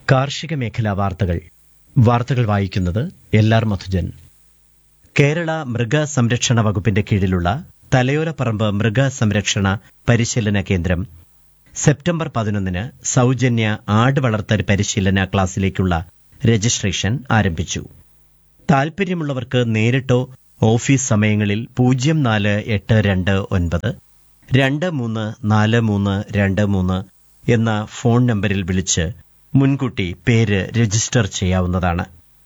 കാർഷിക മേഖലാ വാർത്തകൾ വാർത്തകൾ വായിക്കുന്നത് എൽ ആർ മധുജൻ കേരള മൃഗ സംരക്ഷണ വകുപ്പിന്റെ കീഴിലുള്ള തലയോലപ്പറമ്പ് മൃഗ സംരക്ഷണ പരിശീലന കേന്ദ്രം സെപ്റ്റംബർ പതിനൊന്നിന് സൗജന്യ ആട് വളർത്തൽ പരിശീലന ക്ലാസ്സിലേക്കുള്ള രജിസ്ട്രേഷൻ ആരംഭിച്ചു താൽപര്യമുള്ളവർക്ക് നേരിട്ടോ ഓഫീസ് സമയങ്ങളിൽ പൂജ്യം നാല് എട്ട് രണ്ട് ഒൻപത് രണ്ട് മൂന്ന് നാല് മൂന്ന് രണ്ട് മൂന്ന് എന്ന ഫോൺ നമ്പറിൽ വിളിച്ച് മുൻകൂട്ടി പേര് രജിസ്റ്റർ ചെയ്യാവുന്നതാണ്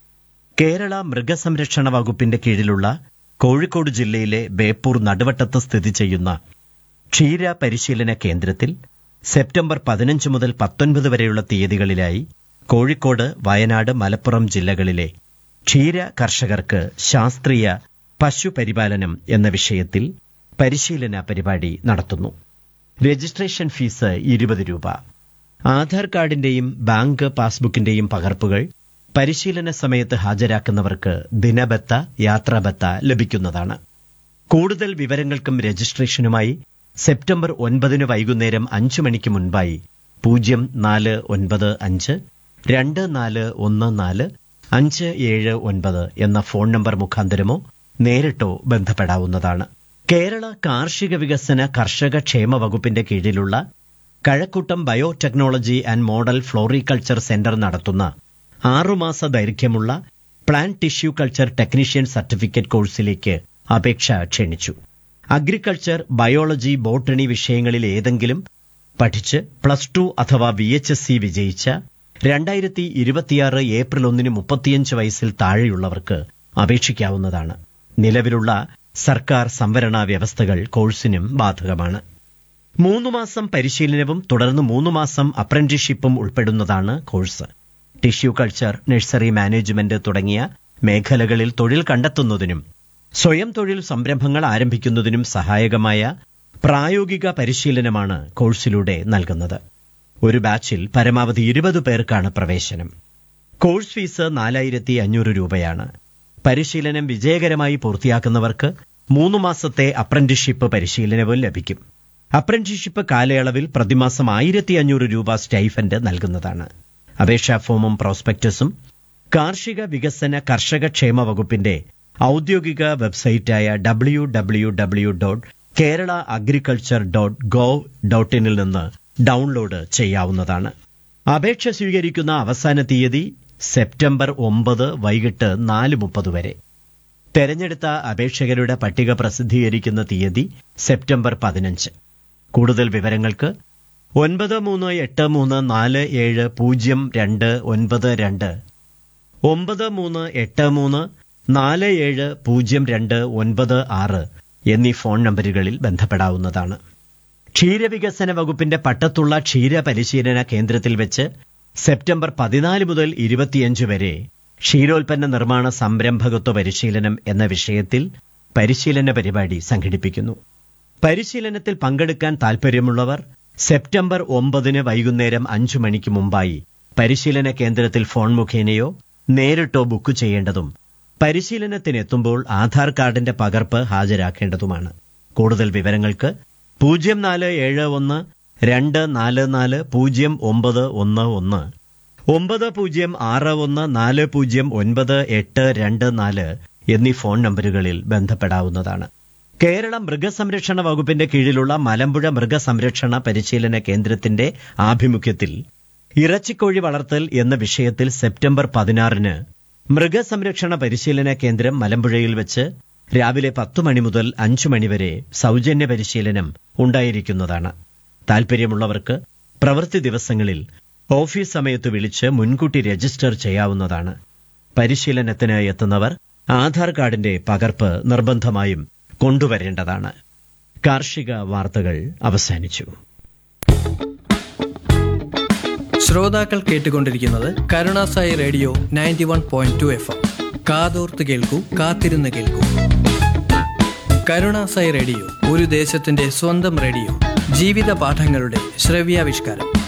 കേരള മൃഗസംരക്ഷണ വകുപ്പിന്റെ കീഴിലുള്ള കോഴിക്കോട് ജില്ലയിലെ ബേപ്പൂർ നടുവട്ടത്ത് സ്ഥിതി ചെയ്യുന്ന ക്ഷീര പരിശീലന കേന്ദ്രത്തിൽ സെപ്റ്റംബർ പതിനഞ്ച് മുതൽ പത്തൊൻപത് വരെയുള്ള തീയതികളിലായി കോഴിക്കോട് വയനാട് മലപ്പുറം ജില്ലകളിലെ ക്ഷീര കർഷകർക്ക് ശാസ്ത്രീയ പശുപരിപാലനം എന്ന വിഷയത്തിൽ പരിശീലന പരിപാടി നടത്തുന്നു രജിസ്ട്രേഷൻ ഫീസ് ഇരുപത് രൂപ ആധാർ കാർഡിന്റെയും ബാങ്ക് പാസ്ബുക്കിന്റെയും പകർപ്പുകൾ പരിശീലന സമയത്ത് ഹാജരാക്കുന്നവർക്ക് ദിനബത്ത യാത്രാബത്ത ലഭിക്കുന്നതാണ് കൂടുതൽ വിവരങ്ങൾക്കും രജിസ്ട്രേഷനുമായി സെപ്റ്റംബർ ഒൻപതിന് വൈകുന്നേരം അഞ്ചു മണിക്ക് മുൻപായി പൂജ്യം നാല് ഒൻപത് അഞ്ച് രണ്ട് നാല് ഒന്ന് നാല് അഞ്ച് ഏഴ് ഒൻപത് എന്ന ഫോൺ നമ്പർ മുഖാന്തരമോ നേരിട്ടോ ബന്ധപ്പെടാവുന്നതാണ് കേരള കാർഷിക വികസന കർഷക ക്ഷേമ വകുപ്പിന്റെ കീഴിലുള്ള Kazhakkoottam biotechnology and model floriculture centre നടത്തുന്ന ആറുമാസ ദൈർഘ്യമുള്ള plant tissue culture technician certificate കോഴ്സിലേക്ക് അപേക്ഷ ക്ഷണിച്ചു അഗ്രികൾച്ചർ ബയോളജി ബോട്ടണി വിഷയങ്ങളിൽ ഏതെങ്കിലും പഠിച്ച് പ്ലസ് ടു അഥവാ വി എച്ച് എസ് സി വിജയിച്ച രണ്ടായിരത്തി ഇരുപത്തിയാറ് ഏപ്രിൽ ഒന്നിന് മുപ്പത്തിയഞ്ച് വയസ്സിൽ താഴെയുള്ളവർക്ക് അപേക്ഷിക്കാവുന്നതാണ് നിലവിലുള്ള സർക്കാർ സംവരണ വ്യവസ്ഥകൾ കോഴ്സിനും ബാധകമാണ് മൂന്ന് മാസം പരിശീലനവും തുടർന്ന് മൂന്ന് മാസം അപ്രന്റീഷിപ്പും ഉൾപ്പെടുന്നതാണ് course tissue culture nursery management തുടങ്ങിയ മേഖലകളിൽ തൊഴിൽ കണ്ടെത്തുന്നതിനും സ്വയം തൊഴിൽ സംരംഭങ്ങൾ ആരംഭിക്കുന്നതിനും സഹായകമായ പ്രായോഗിക പരിശീലനമാണ് കോഴ്സിലൂടെ നൽകുന്നത് ഒരു ബാച്ചിൽ പരമാവധി ഇരുപത് പേർക്കാണ് പ്രവേശനം കോഴ്സ് ഫീസ് നാലായിരത്തി അഞ്ഞൂറ് രൂപയാണ് പരിശീലനം വിജയകരമായി പൂർത്തിയാക്കുന്നവർക്ക് മൂന്ന് മാസത്തെ അപ്രന്റീഷിപ്പ് പരിശീലനവും ലഭിക്കും അപ്രന്റീഷിപ്പ് കാലയളവിൽ പ്രതിമാസം ആയിരത്തി അഞ്ഞൂറ് രൂപ സ്റ്റൈഫൻഡ് നൽകുന്നതാണ് അപേക്ഷാ ഫോമും പ്രോസ്പെക്ടസും കാർഷിക വികസന കർഷക ക്ഷേമ വകുപ്പിന്റെ ഔദ്യോഗിക വെബ്സൈറ്റായ W W W dot Kerala agriculture dot gov dot ഇനിൽ നിന്ന് ഡൗൺലോഡ് ചെയ്യാവുന്നതാണ് അപേക്ഷ സ്വീകരിക്കുന്ന അവസാന തീയതി സെപ്റ്റംബർ ഒമ്പത് വൈകിട്ട് നാല് മുപ്പത് വരെ തെരഞ്ഞെടുത്ത അപേക്ഷകരുടെ പട്ടിക പ്രസിദ്ധീകരിക്കുന്ന തീയതി സെപ്റ്റംബർ പതിനഞ്ച് കൂടുതൽ വിവരങ്ങൾക്ക് ഒൻപത് മൂന്ന് എട്ട് മൂന്ന് നാല് ഏഴ് പൂജ്യം രണ്ട് ഒൻപത് രണ്ട് ഒമ്പത് മൂന്ന് എട്ട് മൂന്ന് നാല് ഏഴ് പൂജ്യം രണ്ട് ഒൻപത് ആറ് എന്നീ ഫോൺ നമ്പറുകളിൽ ബന്ധപ്പെടാവുന്നതാണ് ക്ഷീരവികസന വകുപ്പിന്റെ പട്ടത്തുള്ള ക്ഷീര പരിശീലന കേന്ദ്രത്തിൽ വെച്ച് സെപ്റ്റംബർ പതിനാല് മുതൽ ഇരുപത്തിയഞ്ച് വരെ ക്ഷീരോൽപ്പന്ന നിർമ്മാണ സംരംഭകത്വ പരിശീലനം എന്ന വിഷയത്തിൽ പരിശീലന പരിപാടി സംഘടിപ്പിക്കുന്നു പരിശീലനത്തിൽ പങ്കെടുക്കാൻ താൽപ്പര്യമുള്ളവർ സെപ്റ്റംബർ ഒമ്പതിന് വൈകുന്നേരം അഞ്ചു മണിക്ക് മുമ്പായി പരിശീലന കേന്ദ്രത്തിൽ ഫോൺ മുഖേനയോ നേരിട്ടോ ബുക്ക് ചെയ്യേണ്ടതും പരിശീലനത്തിനെത്തുമ്പോൾ ആധാർ കാർഡിന്റെ പകർപ്പ് ഹാജരാക്കേണ്ടതുമാണ് കൂടുതൽ വിവരങ്ങൾക്ക് പൂജ്യം നാല് ഏഴ് ഒന്ന് രണ്ട് നാല് നാല് പൂജ്യം ഒമ്പത് ഒന്ന് ഒന്ന് ഒമ്പത് പൂജ്യം ആറ് ഒന്ന് നാല് പൂജ്യം ഒൻപത് എട്ട് രണ്ട് നാല് എന്നീ ഫോൺ നമ്പറുകളിൽ ബന്ധപ്പെടാവുന്നതാണ് കേരള മൃഗസംരക്ഷണ വകുപ്പിന്റെ കീഴിലുള്ള മലമ്പുഴ മൃഗസംരക്ഷണ പരിശീലന കേന്ദ്രത്തിന്റെ ആഭിമുഖ്യത്തിൽ ഇറച്ചിക്കോഴി വളർത്തൽ എന്ന വിഷയത്തിൽ സെപ്റ്റംബർ പതിനാറിന് മൃഗസംരക്ഷണ പരിശീലന കേന്ദ്രം മലമ്പുഴയിൽ വെച്ച് രാവിലെ പത്തു മണി മുതൽ അഞ്ചു മണിവരെ സൗജന്യ പരിശീലനം ഉണ്ടായിരിക്കുന്നതാണ് താൽപ്പര്യമുള്ളവർക്ക് പ്രവൃത്തി ദിവസങ്ങളിൽ ഓഫീസ് സമയത്ത് വിളിച്ച് മുൻകൂട്ടി രജിസ്റ്റർ ചെയ്യാവുന്നതാണ് പരിശീലനത്തിന് എത്തുന്നവർ ആധാർ കാർഡിന്റെ പകർപ്പ് നിർബന്ധമായും കൊണ്ടുവരേണ്ടതാണ് കാർഷിക വാർത്തകൾ അവസാനിച്ചു ശ്രോതാക്കൾ കേട്ടുകൊണ്ടിരിക്കുന്നത് Karunasai radio ninety one point two F M കാതോർത്ത് കേൾക്കൂ കാത്തിരുന്ന് കേൾക്കൂ കരുണാസായി റേഡിയോ ഒരു ദേശത്തിന്റെ സ്വന്തം റേഡിയോ ജീവിത പാഠങ്ങളുടെ ശ്രവ്യാവിഷ്കാരം